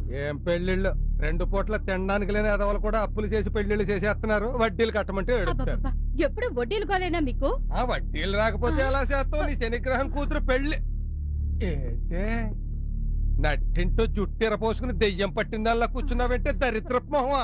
ఏం పెళ్లిళ్ళు రెండు పూట్ల తినడానికి లేని ఎదవలు కూడా అప్పులు చేసి పెళ్లిళ్ళు చేసేస్తున్నారు వడ్డీలు కట్టమంటే ఎడుతారు అబ్బబ్బబ్బా, ఎప్పుడు వడ్డీలు గోలేనా మీకు ఆ వడ్డీలు రాకపోతే ఎలా చేస్తావు నీ శనిగ్రహం కూతురు పెళ్లి ఏంటే నట్టింటూ జుట్టు ఎరపోసుకుని దెయ్యం పట్టిందల్లా కూర్చున్నావంటే దరిద్రపు మొహమా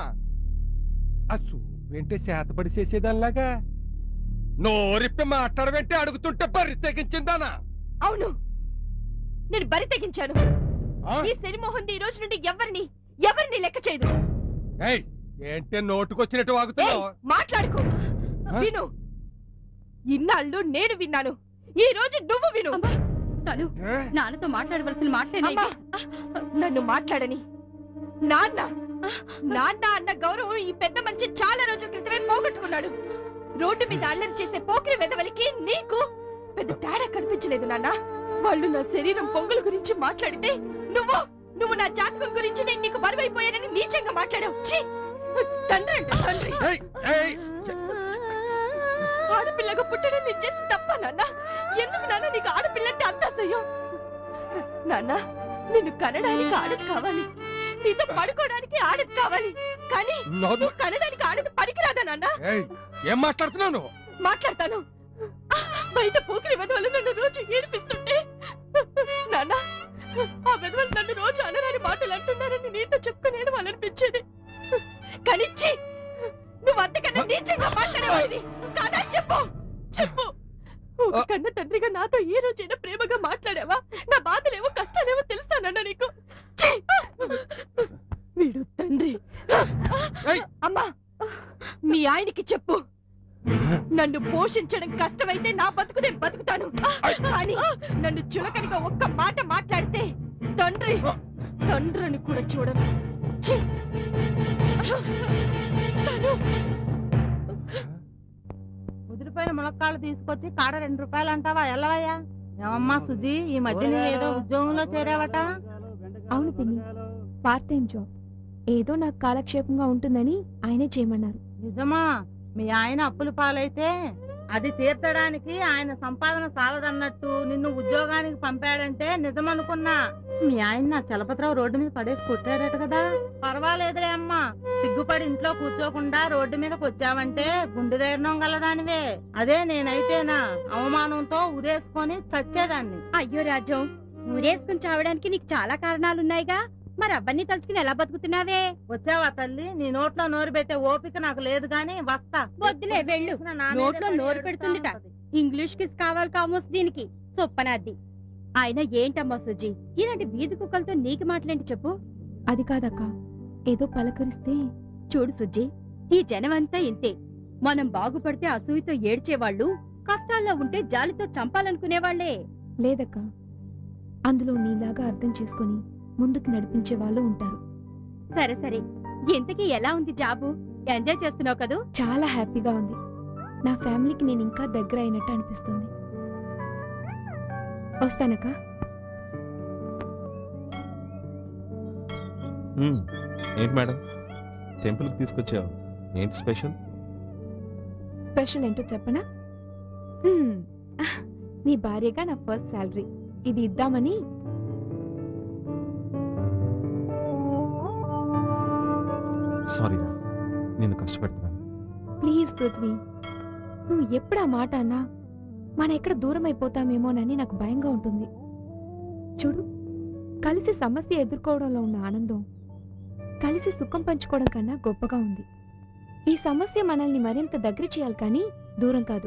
ఆ చూపేంటే చేతపడి చేసేదానిలాగా నోరిప్పి మాట్లాడబెట్టి అడుగుతుంటే బరి తెగించిందానా అవును నేను బరి తెగించాను ఆ? ఈ సిరిమోహన్ ఈ రోజు నుండి ఎవరిని ఎవరిని లెక్క చేయదు ఏయ్ ఏంటే నోటుకొచ్చినట్టు ఏయ్, వాగుతున్నావు మాట్లాడుకో ఆ? విను ఇన్నాళ్ళు నేను విన్నాను ఈ రోజు నువ్వు విను తను ఏ? నాన్నతో మాట్లాడవలసిన మాటలేనా అమ్మా, నన్ను మాట్లాడని నాన్న నాన్న అన్న గౌరవం ఈ పెద్ద మనిషి చాలా రోజుల క్రితమే పోగొట్టుకున్నాడు రోడ్డు మీద అల్లరి చేసే పోకిరి వెదవలికి నీకు పెద్ద తేడా కనిపించలేదు నాన్న వాళ్ళు నా శరీరం పొంగుల గురించి మాట్లాడితే నువ్వు నువ్వు నా జాతకం గురించి నేను నీకు బరువైపోయానని నీచంగా మాట్లాడావు ఛీ! తండ్రి అంటే తండ్రి ఏయ్, ఏయ్, ఆడపిల్లగా పుట్టడం నేను చేసిన తప్ప నాన్న ఎందుకు నాన్న నీకు ఆడపిల్లంటే అంత అసహ్యం నాన్న నిన్ను కనడానికి ఆడది కావాలి నీతో పడుకోవడానికి ఆడది కావాలి కానీ నోరు- నువ్వు కనడానికి ఆడది పనికిరాదా నాన్న ఏయ్, ఏం మాట్లాడుతున్నావు నువ్వు మాట్లాడతాను బయట పోకిరి వెధవలు నన్ను రోజు ఏడిపిస్తుంటే నాన్న ఆ వెధవలు నన్ను రోజు అనరాని మాటలు అంటున్నారని నీతో చెప్పుకుని ఏడవాలనిపించేది కానీ ఛీ! నువ్వు అంతకన్నా నీచంగా మాట్లాడేవాడివి కాదా చెప్పు చెప్పు ఒక కన్న తండ్రిగా నాతో ఏ రోజైనా ప్రేమగా మాట్లాడావా నా బాధలేవో కష్టాలేవో తెలుస్తానన్న నీకు ఛీ! వీడు తండ్రి ఏయ్! అమ్మా మీ ఆయనకి చెప్పు నన్ను పోషించడం కష్టమైతే నా బతుకు నేను బతుకుతాను కానీ నన్ను చులకనిగా ఒక్క మాట మాట్లాడితే తండ్రి తండ్రిని కూడా చూడను ఛీ! తను ముదిరిపోయిన ములక్కాళ్ళు తీసుకొచ్చి కాడ రెండు రూపాయలు అంటావా ఎల్లవయ్యా ఏమమ్మా సుజీ ఈ మధ్య నువ్వు ఏదో ఉద్యోగంలో చేరావట అవును పిన్ని పార్ట్ టైం జాబ్ ఏదో నాకు కాలక్షేపంగా ఉంటుందని ఆయనే చేయమన్నారు నిజమా మీ ఆయన అప్పుల పాలైతే అది తీర్చడానికి ఆయన సంపాదన చాలదన్నట్టు నిన్ను ఉద్యోగానికి పంపాడంటే నిజమనుకున్నా మీ ఆయన నా చలపతిరావు రోడ్డు మీద పడేసి కొట్టాడట కదా పర్వాలేదులే అమ్మా సిగ్గుపడి ఇంట్లో కూర్చోకుండా రోడ్డు మీదకి వచ్చావంటే గుండె ధైర్యం గలదానివే అదే నేనైతేనా అవమానంతో ఉరేసుకొని చచ్చేదాన్ని అయ్యో రాజ్యం ఊరేసుకుని చావడానికి నీకు చాలా కారణాలున్నాయిగా మరి అవన్నీ తలుచుకుని ఎలా బతుకుతున్నావే వచ్చావా తల్లి నీ నోట్లో నోరు పెట్టే ఓపిక నాకు లేదు గాని వస్తా వద్దులే వెళ్ళు నా మీదే నోట్లో పడి నోరు ఏడుస్తా పెడుతుందిట. ఉంటది. ఇంగ్లీష్ కి కావాలి కామోస్ దీనికి సొప్పనాద్ది ఆయన ఏంటమ్మా సుజీ ఇలాంటి వీధి కుక్కలతో నీకు మాట్లాడి చెప్పు అది కాదక్క ఏదో పలకరిస్తే చూడు సుజ్జి ఈ జనమంతా ఇంతే మనం బాగుపడితే అసూయతో ఏడ్చేవాళ్ళు కష్టాల్లో ఉంటే జాలితో చంపాలనుకునేవాళ్లే లేదక్క అందులో నీలాగా అర్థం చేసుకొని ముందుకు నడిపించే వాళ్ళు ఉంటారు సరే సరే ఇంతకీ ఎలా ఉంది జాబు ఎంజాయ్ చేస్తున్నావు కదూ చాలా హ్యాపీగా ఉంది నా ఫ్యామిలీకి నేను ఇంకా దగ్గర అయినట్టు అనిపిస్తుంది వస్తానక్క మ్మ్. ఏంటి మేడం టెంపుల్కి తీసుకొచ్చావు ఏంటి స్పెషల్ స్పెషల్ ఏంటో చెప్పనా హ్మ్. నీ భార్యగా నా ఫస్ట్ శాలరీ ఇది ఇద్దామని సారీ రా నేను కష్టపెడుతున్నాను ప్లీజ్ పృథ్వీ నువ్వు ఎప్పుడు ఆ మాట అన్నా మనం ఎక్కడ దూరం అయిపోతామేమోనని నాకు భయంగా ఉంటుంది చూడు కలిసి సమస్య ఎదుర్కోవడంలో ఉన్న ఆనందం కలిసి సుఖం పంచుకోవడం కన్నా గొప్పగా ఉంది ఈ సమస్య మనల్ని మరింత దగ్గర చేయాలి కానీ దూరం కాదు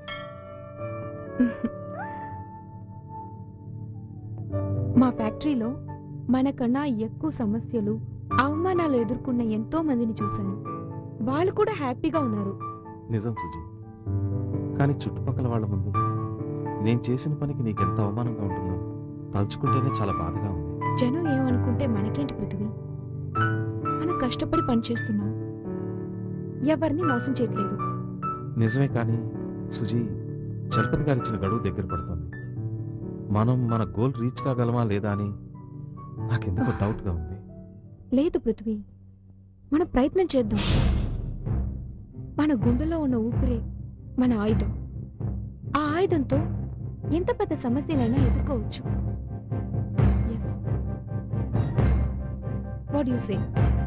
మా ఫ్యాక్టరీలో మనకన్నా ఎక్కువ సమస్యలు అవమానాలు ఎదుర్కొన్న ఎంతో మందిని చూశాను వాళ్ళు కూడా హ్యాపీగా ఉన్నారు నిజం సుజీ కానీ చుట్టుపక్కల వాళ్ళ ముందు నేను చేసిన పనికి నీకెంత అవమానంగా ఉంటుందో తలుచుకుంటేనే చాలా బాధగా ఉంది జనం ఏమనుకుంటే మనకేంటి పృథ్వీ మనం కష్టపడి పనిచేస్తున్నాం ఎవరిని మోసం చేయట్లేదు నిజమే కానీ సుజీ చలపతి గారు ఇచ్చిన గడువు దగ్గర పడుతుంది మనం మన గోల్ రీచ్ కాగలమా లేదా అని నాకెందుకో డౌట్గా ఉంది లేదు పృథ్వీ మనం ప్రయత్నం చేద్దాం మన గుండెలో ఉన్న ఊపిరే మన ఆయుధం ఆ ఆయుధంతో ఎంత పెద్ద సమస్యలైనా ఎదుర్కోవచ్చు Yes. వాట్ యు సే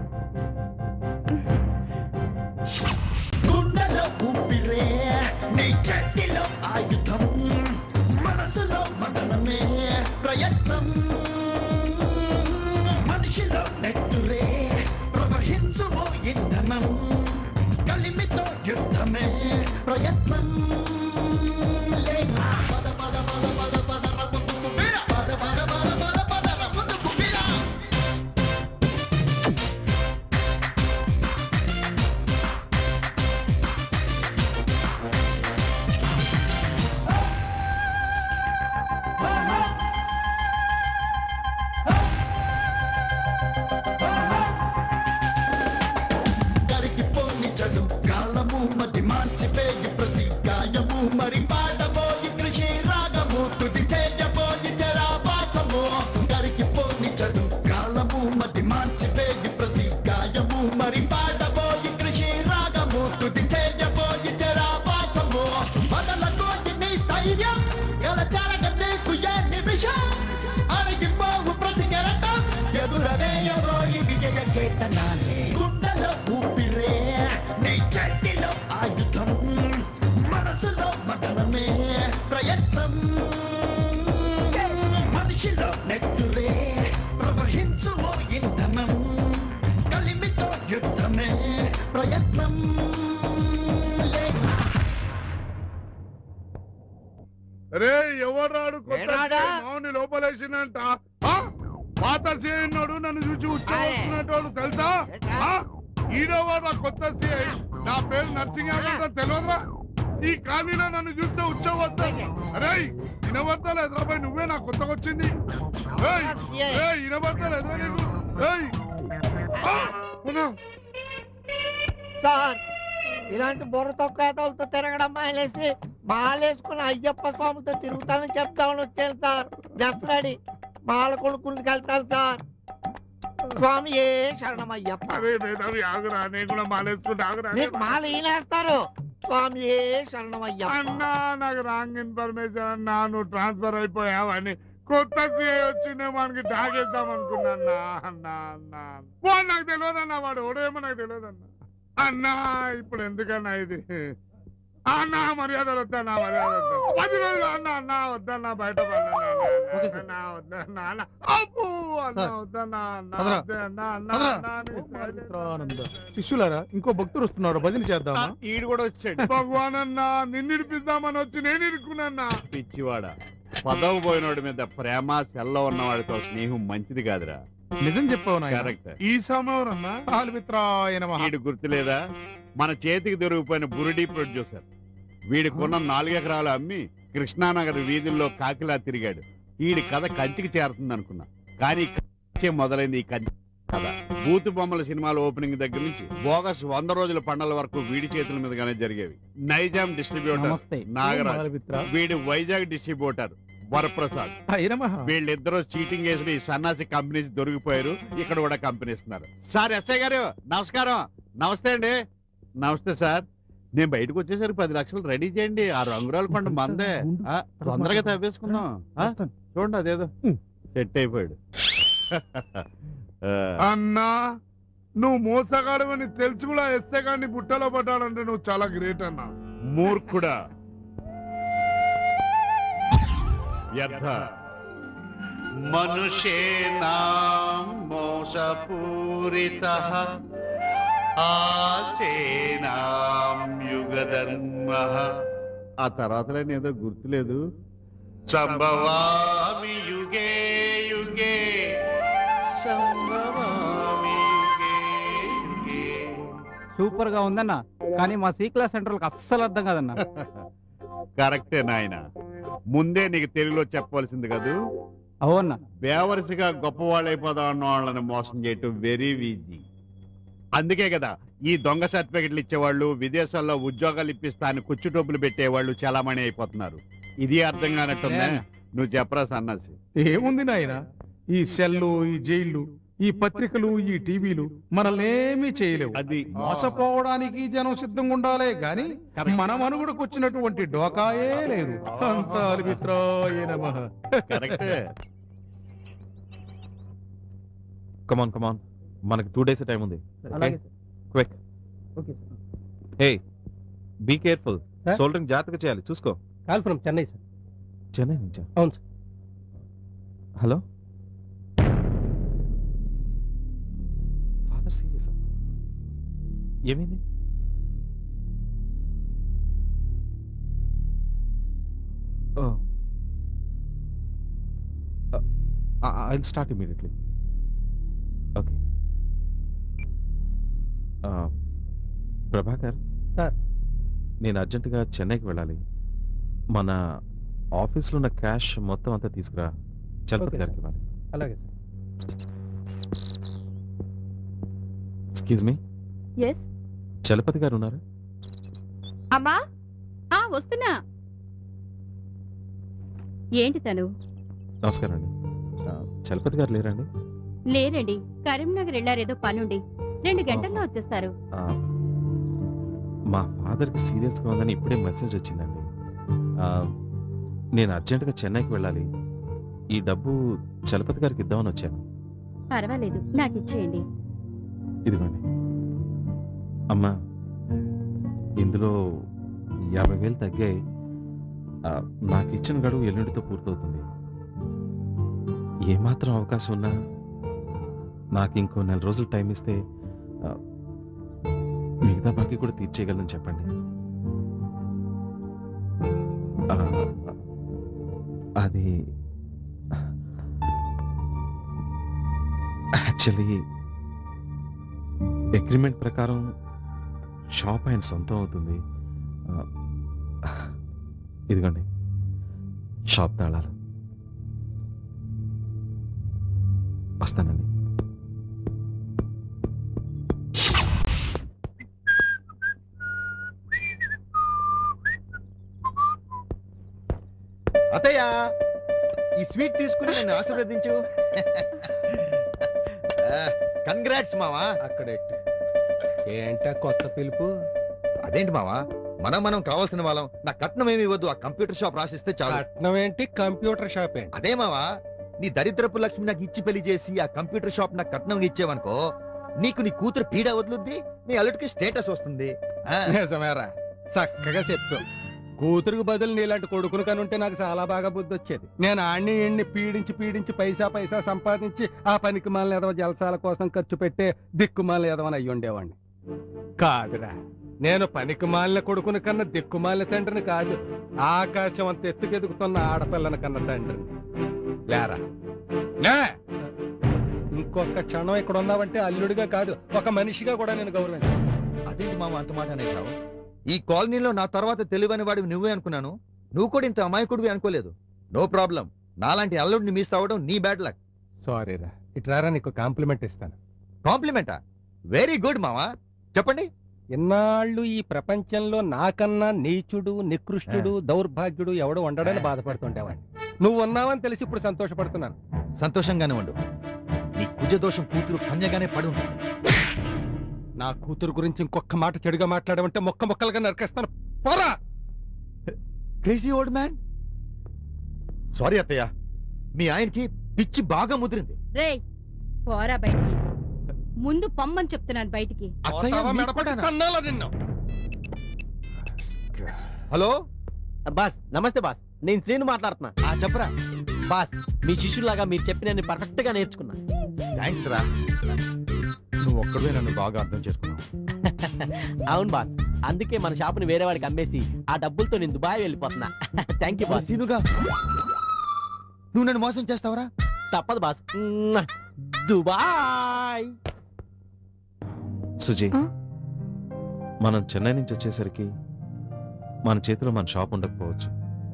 గుండెలో ఊపిరే నీ చేతిలో ఆయుధం మనసులో మదనమే ప్రయత్నం మనిషిలో నెట్టురే ప్రవహించు ఓ ఇంధనం కలిమితో యుద్ధమే ప్రయత్నం లేనా? పద పద పద పద పద ర ముందుకు వీర. పద పద పద పద పద ర ముందుకు వీర. కరిగిపోని చడు కాలము మతి మార్చిపోయి ప్రతి గాయము మరి పాడబోయి కృషి రాగము తుది చేయబోయి జరావాసము కరిగిపోని చడు కాలము మతి మార్చిపోయి ప్రతి గాయము మరి పాడబోయి కృషి రాగము తుది చేయబోయి జరావాసము బదలకోటి నీ స్థైర్యం గలచారగ నీకు ఏ నిమిషం అరిగిపోవు ప్రతి కెరటం ఎదురవేయబోయి విజయ చేతనాన్ని గుండెలో ఊపిరే నీ చేతిలో ఆయుధం మనసులో మదనమే ప్రయత్నం మనిషిలో నెట్టురే ప్రవహించు ఓ ఇంధనం కలిమితో యుద్ధమే ప్రయత్నం లేనా? రే ఎవరాడు కొత్త ఏనాడా? సీఐ మావుని లోపలేసినంట ఆ? పాత సీఐనాడు నన్ను చూసి ఉచ్చవస్తున్నట్టు తెలుసా ఆ? ఈడోవాడు ఆ కొత్త సీఐ నా పేరు నర్సింగ్ యాదవ్ తెలియదురా ఈ కాలనీలో నన్ను చూస్తే ఉచ్చం వస్తాను అరే వినబడతలేదురా బాయ్ నువ్వే నా కొత్తగా వచ్చింది ఏయ్, ఏయ్, వినబడతలేదురా నీకు ఏయ్ ఆ, ఉన్నా. సార్ ఇలాంటి బుర్ర తొక్కేతలతో తిరగడం మానేసి మాలేసుకుని అయ్యప్ప స్వామితో తిరుగుతానని చెప్తామని వచ్చాను సార్ జస్ట్ రెడీ మాల కొడుకులకి వెళ్తాను సార్ స్వామి ఏ శరణం అయ్యప్ప అరే మేధావి ఆగురా నేను కూడా మాలేసుకుంటే ఆగురా నీకు మాల ఈనేస్తారు స్వామి ఏ శరణం అయ్యప్ప అన్నా నాకు రాంగ్ ఇన్ఫర్మేషన్ అన్నా నువ్వు ట్రాన్స్ఫర్ అయిపోయావని కొత్త సీఐ వచ్చి నేను మనకి డాగేద్దాం అనుకున్నా అన్నా అన్నా అన్నా వాడు నాకు తెలియదు అన్న వాడు ఓడేమో నాకు తెలియదు అన్న అన్నా ఇప్పుడు ఎందుకన్నా ఇది అన్నా మర్యాదలు వద్దన్నా మర్యాద వద్దా పది రోజులు అన్న అన్న వద్దన్నా బయట అన్నా వద్దన్నా అన్న అప్పు అన్న వద్దన్నా అన్న పదరా. వద్దే అన్న అన్న పదరా. అన్న అని పవిత్రానంద శిష్యులారా ఇంకో భక్తుడు వస్తున్నాడు భజన చేద్దామా ఈడు కూడా వచ్చాడు భగవాన్ అన్నా నిన్ను ఇరిపిద్దామని వచ్చి నేను ఇరుక్కున్నా పిచ్చివాడ పదవి పోయినోడి మీద ప్రేమ సెల్ల ఉన్నవాడితో స్నేహం మంచిది కాదురా నిజం చెప్పావు నాయన కరెక్ట్ ఈ సమయం అన్నా పాలమిత్రాయ నమః వీడు గుర్తులేదా మన చేతికి దొరికిపోయిన బురుడి ప్రొడ్యూసర్ వీడికున్న నాలుగెకరాలు అమ్మి కృష్ణానగర్ వీధుల్లో కాకిలా తిరిగాడు వీడి కథ కంచికి చేరుతుంది అనుకున్నా కానీ కంచే మొదలైంది ఈ కంచి కథ బూతు బొమ్మల సినిమాల ఓపెనింగ్ దగ్గర నుంచి బోగస్ వంద రోజుల పండల వరకు వీడి చేతుల మీదుగానే జరిగేవి నైజాం డిస్ట్రిబ్యూటర్ నమస్తే నాగరాజ్ పాలమిత్ర వీడి వైజాగ్ డిస్ట్రిబ్యూటర్ వరప్రసాద్ అయ్య నమః వీళ్ళిద్దరూ చీటింగ్ చేసి ఈ సన్నాసి కంపెనీస్ దొరికిపోయారు ఇక్కడ కూడా కంపెనీ ఇస్తున్నారు సార్ ఎస్ఐ గారు నమస్కారం నమస్తే అండి నమస్తే సార్ నేను బయటకు వచ్చేసరికి పది లక్షలు రెడీ చేయండి ఆ రంగురాల పండు మందే ఆ, తొందరగా తవ్వేసుకుందాం ఆ, చూడండి అదేదో సెట్ అయిపోయాడు ఆ, అన్నా నువ్వు మోసగాడవని తెలిసి కూడా ఎస్తే కానీ బుట్టలో పడ్డాడంటే నువ్వు చాలా గ్రేట్ అన్నా మూర్ఖుడా వ్యర్థ మనుషేనాం మోసపూరిత ఆసేనాం యుగధర్మ ఆ తర్వాత ఏదో గుర్తులేదు సంభవామి యుగే యుగే సంభవామి యుగే యుగే సూపర్ గా ఉందన్న కానీ మా సి క్లాస్ సెంటర్ అస్సలు అర్థం కాదన్న కరెక్టే నాయన ముందే నీకు తెలుగులో చెప్పవలసింది కదూ అవునా బేవరసిగా గొప్పవాళ్ళైపోదాం అన్న వాళ్ళని మోసం చేయటం వెరీ ఈజీ అందుకే కదా ఈ దొంగ సర్టిఫికెట్లు ఇచ్చేవాళ్ళు విదేశాల్లో ఉద్యోగాలు ఇప్పిస్తా అని కుచ్చు టోపులు పెట్టేవాళ్ళు చాలామణి అయిపోతున్నారు ఇది అర్థం కానట్టుందే నువ్వు చెప్పరా సన్నాసి ఏముంది నాయన ఈ సెల్లు ఈ జైళ్ళు ఈ పత్రికలు ఈ టీవీలు మనల్ని ఏమీ చేయలేవు అది మోసపోవడానికి జనం సిద్ధంగా ఉండాలే గాని మన మనుగుడకు వచ్చినటువంటి డోకాయే లేదు అంత అల్మిత్రాయ నమః కరెక్టే కమాన్ కమాన్ మనకి టూ డేస్ టైం ఉంది అలాగే quick okay hey be careful Sir? Soldering జాగ్రత్తగా చేయాలి చూసుకో call from Chennai sir Chennai నుంచా అవును సార్ హలో ఫాదర్ సీరియసా ఏమైంది oh I start immediately okay Prabhakar sir. నేను అర్జెంటుగా చెన్నైకి వెళ్ళాలి మన ఆఫీస్లో ఉన్న క్యాష్ మొత్తం అంతా తీసుకురా చలపతి Okay, గారికి ఇవ్వాలి అలాగే sir excuse me yes Chalapathi garu ఉన్నారా అమ్మా ఆ వస్తున్నా ఏంటి తను నమస్కారం అండి ఆ, చలపతి గారు లేరండి లేరండి కరీంనగర్ వెళ్ళారేదో పనుండి రెండు గంటల్లో వచ్చేస్తారు ఆ, మా ఫాదర్కి సీరియస్గా ఉందని ఇప్పుడే మెసేజ్ వచ్చిందండి ఆ, నేను అర్జెంటుగా చెన్నైకి వెళ్ళాలి ఈ డబ్బు చలపతి గారికి ఇద్దామని వచ్చాను పర్వాలేదు నాకు ఇచ్చేయండి ఇదిగోండి అమ్మా ఇందులో యాభై వేలు తగ్గాయి ఆ, నాకు ఇచ్చిన గడువు ఎల్లుండితో పూర్తవుతుంది ఏమాత్రం అవకాశం ఉన్నా నాకు ఇంకో నెల రోజులు టైం ఇస్తే ఆ, మిగతా బాకీ కూడా తీర్చేయగలను చెప్పండి ఆ, అది యాక్చువల్లీ అగ్రిమెంట్ ప్రకారం షాప్ ఆయన సొంతం అవుతుంది ఆ, ఇదిగోండి షాప్ తాళాలు వస్తానండి అత్తయ్య ఈ స్వీట్ తీసుకుని నన్ను ఆశీర్వదించు కంగ్రాట్స్ మావా అక్కడ ఏంట కొత్త పిలుపు అదేంటి మావా మనం మనం కావాల్సిన వాళ్ళం నా కట్నం ఏమి ఇవ్వద్దు ఆ కంప్యూటర్ షాప్ రాసిస్తే చాలు కట్నం ఏంటి కంప్యూటర్ షాప్ ఏంటి అదే మావా నీ దరిద్రపు లక్ష్మి నాకు ఇచ్చి పెళ్లి చేసి ఆ కంప్యూటర్ షాప్ నాకు కట్నం ఇచ్చేవనుకో నీకు నీ కూతురు పీడ వదులుద్ది నీ అల్లుడికి స్టేటస్ వస్తుంది ఆ, నిజమేరా చక్కగా చెప్పు కూతురుకు బదులు నీలాంటి కొడుకును కనుంటే నాకు చాలా బాగా బుద్ధి వచ్చేది నేను ఆడిని ఈడిని పీడించి పీడించి పైసా పైసా సంపాదించి ఆ పనికి మాలిన ఎదవ జలసాల కోసం ఖర్చు పెట్టే దిక్కుమాలిన ఎదవని అయ్యి ఉండేవాడిని కాదురా నేను పనికి మాలిన కొడుకుని కన్నా దిక్కుమాలిన తండ్రిని కాదు ఆకాశం అంత ఎత్తుకెదుగుతున్న ఆడపిల్లని కన్న తండ్రిని లేరా లే ఇంకొక క్షణం ఇక్కడ ఉన్నావంటే అల్లుడిగా కాదు ఒక మనిషిగా కూడా నేను గౌరవించాను అదేంటి మామ అంత మాట అనేసావు ఈ కాలనీలో నా తర్వాత తెలివైన వాడివి నువ్వే అనుకున్నాను నువ్వు కూడా ఇంత అమాయకుడివి అనుకోలేదు నో ప్రాబ్లం నాలాంటి అల్లుడిని మిస్ అవ్వడం నీ బ్యాడ్ లక్ సారీ రా ఇట్రారా నీకు కాంప్లిమెంట్ ఇస్తాను కాంప్లిమెంటా వెరీ గుడ్ మావా చెప్పండి ఇన్నాళ్ళు ఈ ప్రపంచంలో నాకన్నా నీచుడు నికృష్టుడు దౌర్భాగ్యుడు ఎవడు ఉండడని బాధపడుతుండేవాడిని నువ్వు ఉన్నావని తెలిసి ఇప్పుడు సంతోషపడుతున్నాను సంతోషంగానే ఉండు నీ కుజదోషం కూతురు కన్యగానే పడి ఉంటుంది నా కూతురు గురించి ఇంకొక మాట చెడుగా మాట్లాడమంటే మొక్క మొక్కలుగా నరికేస్తాను పోరా క్రేజీ ఓల్డ్ మ్యాన్ సారీ అత్తయ్య మీ ఆయనకి పిచ్చి బాగా ముదిరింది రేయ్ పోరా బయటికి ముందు పొమ్మని చెప్తున్నాను బయటికి అత్తయ్య పోతావా మీకు మెడపట్టి కూడానా? తన్నాలా నిన్ను హలో బాస్ నమస్తే బాస్ నేను శ్రీను మాట్లాడుతున్నా ఆ చెప్పరా బాస్ మీ శిష్యులాగా మీరు చెప్పిన పర్ఫెక్ట్ గా నేర్చుకున్నా థ్యాంక్స్ రా నువ్వు ఒక్కడే నన్ను బాగా అర్థం చేసుకున్నావు అవును బాస్ అందుకే మన షాపుని వేరే వాడికి అమ్మేసి ఆ డబ్బులతో నేను దుబాయ్ వెళ్ళిపోతున్నా థ్యాంక్ యూ బాస్ సీనుగా నువ్వు నన్ను మోసం చేస్తావరా తప్పదు బాస్ మ్మ్. దుబాయ్ సుజీ ఆ? మనం చెన్నై నుంచి వచ్చేసరికి మన చేతిలో మన షాప్ ఉండకపోవచ్చు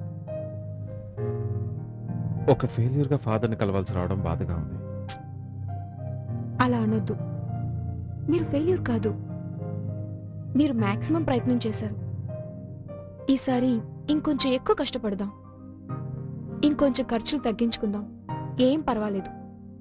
ఒక ఫెయిల్యూర్గా ఫాదర్ని కలవాల్సి రావడం బాధగా ఉంది అలా అనొద్దు మీరు ఫెయిల్యూర్ కాదు మీరు మాక్సిమం ప్రయత్నం చేశారు ఈసారి ఇంకొంచెం ఎక్కువ కష్టపడదాం ఇంకొంచెం ఖర్చులు తగ్గించుకుందాం ఏం పర్వాలేదు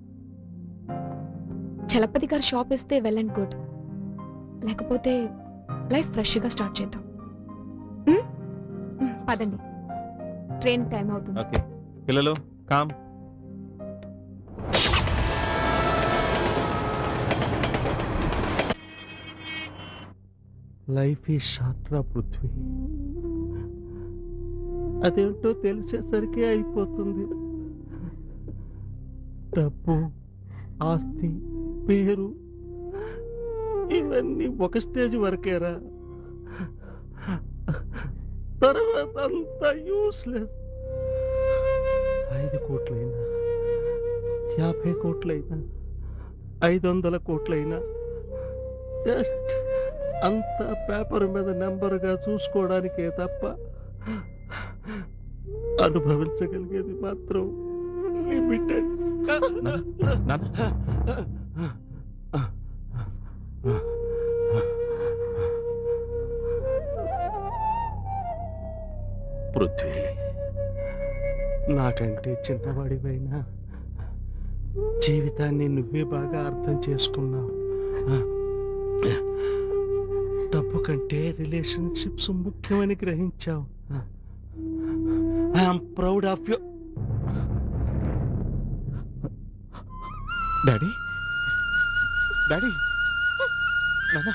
చలపతి గారు షాప్ ఇస్తే వెల్ అండ్ గుడ్ లేకపోతే లైఫ్ ఫ్రెష్గా స్టార్ట్ చేద్దాం ఉమ్? ఉమ్, పదండి ట్రైన్ టైం అవుతుంది ఓకే పిల్లలు కామ్ లైఫ్ ఈ షార్ట్ రా పృథ్వీ అదేంటో తెలిసేసరికి అయిపోతుంది డబ్బు ఆస్తి పేరు ఇవన్నీ ఒక స్టేజ్ వరకేరా తర్వాత అంతా యూస్లెస్ ఐదు కోట్లైనా యాభై కోట్లైనా ఐదు వందల కోట్లైనా జస్ట్ అంతా పేపర్ మీద నెంబర్గా చూసుకోవడానికే తప్ప అనుభవించగలిగేది మాత్రం లిమిటెడ్ పృథ్వీ నాకంటే చిన్నవాడివైనా జీవితాన్ని నువ్వే బాగా అర్థం చేసుకున్నావు డబ్బు కంటే రిలేషన్షిప్స్ ముఖ్యమని గ్రహించావు I'm proud of you daddy daddy నాన్న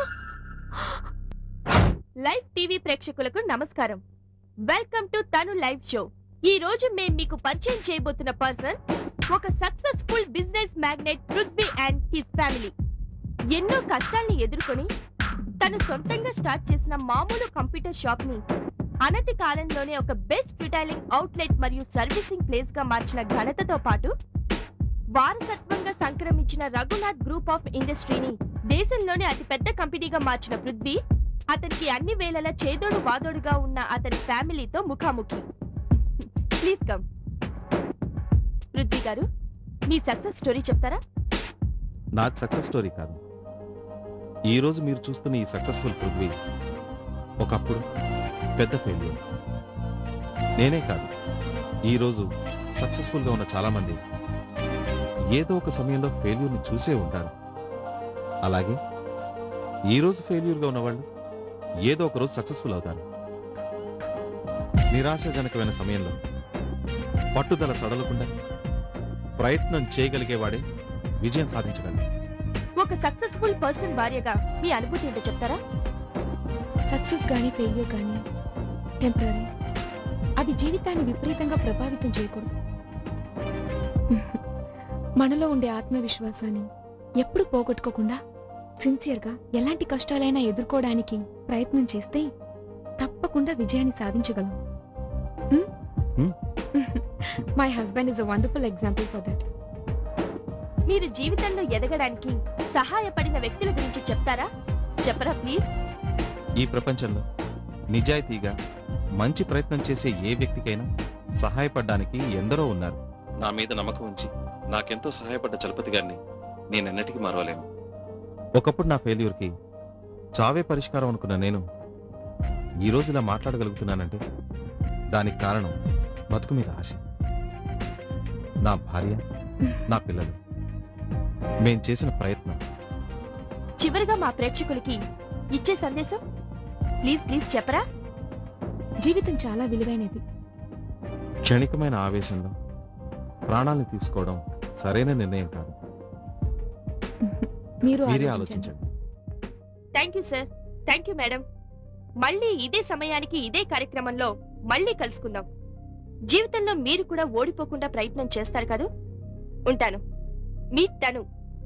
లైవ్ టీవీ ప్రేక్షకులకు నమస్కారం వెల్కమ్ టు తను లైవ్ షో ఈ రోజు మేం మీకు పరిచయం చేయబోతున్న పర్సన్ ఒక successful business magnet Prithvi and his family ఎన్నో కష్టాల్ని ఎదుర్కొని తను సొంతంగా స్టార్ట్ చేసిన మామూలు కంప్యూటర్ షాప్ ని అనతి కాలంలోనే ఒక బెస్ట్ రిటైలింగ్ అవుట్లెట్ మరియు సర్వీసింగ్ ప్లేస్ గా మార్చిన ఘనతతో పాటు వారసత్వంగా సంక్రమించిన రఘునాథ్ గ్రూప్ ఆఫ్ ఇండస్ట్రీని దేశంలోనే అతిపెద్ద కంపెనీగా మార్చిన పృథ్వీ అతనికి అన్ని వేళలా చేదోడు వాదోడుగా ఉన్న అతని ఫ్యామిలీతో ముఖాముఖి ప్లీజ్ కమ్ పృథ్వీ గారు మీ సక్సెస్ స్టోరీ చెప్తారా నాది సక్సెస్ స్టోరీ కాదు ఈ రోజు మీరు చూస్తున్న ఈ సక్సెస్ఫుల్ పృథ్వీ ఒకప్పుడు పెద్ద ఫెయిల్యూర్ నేనే కాదు ఈ రోజు సక్సెస్ఫుల్గా ఉన్న చాలామంది ఏదో ఒక సమయంలో ఫెయిల్యూర్ని చూసే ఉంటారు అలాగే ఈ రోజు ఫెయిల్యూర్గా ఉన్నవాళ్ళు ఏదో ఒక రోజు సక్సెస్ఫుల్ అవుతారు నిరాశాజనకమైన సమయంలో పట్టుదల సడలకుండా ప్రయత్నం చేయగలిగేవాడే విజయం సాధించగలడు ఒక సక్సెస్ఫుల్ పర్సన్ భార్యగా మీ అనుభూతి ఏంటో చెప్తారా సక్సెస్ కానీ ఫెయిల్యూర్ కానీ టెంపరీ అవి జీవితాన్ని విపరీతంగా ప్రభావితం చేయకూడదు మనలో ఉండే ఆత్మవిశ్వాసాన్ని ఎప్పుడు పోగొట్టుకోకుండా సిన్సియర్గా ఎలాంటి కష్టాలైనా ఎదుర్కోవడానికి ప్రయత్నం చేస్తే తప్పకుండా విజయాన్ని సాధించగలం my husband is a wonderful example for that మీరు జీవితంలో ఎదగడానికి సహాయపడిన వ్యక్తుల గురించి చెప్తారా చెప్పరా ప్లీజ్ ఈ ప్రపంచంలో నిజాయితీగా మంచి ప్రయత్నం చేసే ఏ వ్యక్తికైనా సహాయపడడానికి ఎందరో ఉన్నారు నా మీద నమ్మకం ఉంచి నాకెంతో సహాయపడ్డ చలపతి గారిని నేను ఎన్నటికీ మరవలేను ఒకప్పుడు నా ఫెయిల్యూర్కి చావే పరిష్కారం అనుకున్న నేను ఈ రోజు ఇలా మాట్లాడగలుగుతున్నానంటే దానికి కారణం బతుకు మీద ఆశ నా భార్య నా పిల్లలు మేం చేసిన ప్రయత్నం చివరిగా మా ప్రేక్షకులకి ఇచ్చే సందేశం ప్లీజ్ ప్లీజ్ చెప్పరా జీవితం చాలా విలువైనది క్షణికమైన ఆవేశంలో ప్రాణాలను తీసుకోవడం సరైన నిర్ణయం కాదు మీరు మీరే ఆలోచించండి ఆలోచించండి thank you sir thank you madam మళ్ళీ ఇదే సమయానికి ఇదే కార్యక్రమంలో మళ్ళీ కలుసుకుందాం జీవితంలో మీరు కూడా ఓడిపోకుండా ప్రయత్నం చేస్తారు కదూ ఉంటాను మీ తను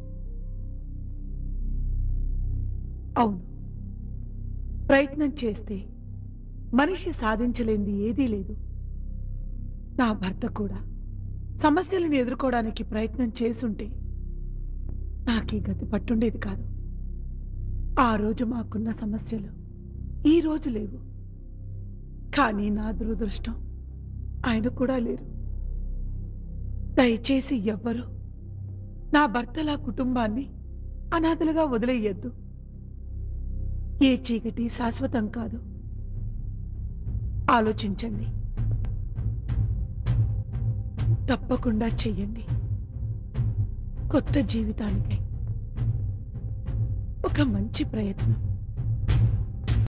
అవును ప్రయత్నం చేస్తే మనిషి సాధించలేనిది ఏదీ లేదు నా భర్త కూడా సమస్యలను ఎదుర్కోవడానికి ప్రయత్నం చేసుంటే నాకు ఈ గతి పట్టుండేది కాదు ఆ రోజు మాకున్న సమస్యలు ఈ రోజు లేవు కానీ నా దురదృష్టం ఆయన కూడా లేరు దయచేసి ఎవ్వరూ నా భర్తల కుటుంబాన్ని అనాథలుగా వదిలేయద్దు ఏ చీకటి శాశ్వతం కాదు ఆలోచించండి తప్పకుండా చెయ్యండి కొత్త జీవితానికై ఒక మంచి ప్రయత్నం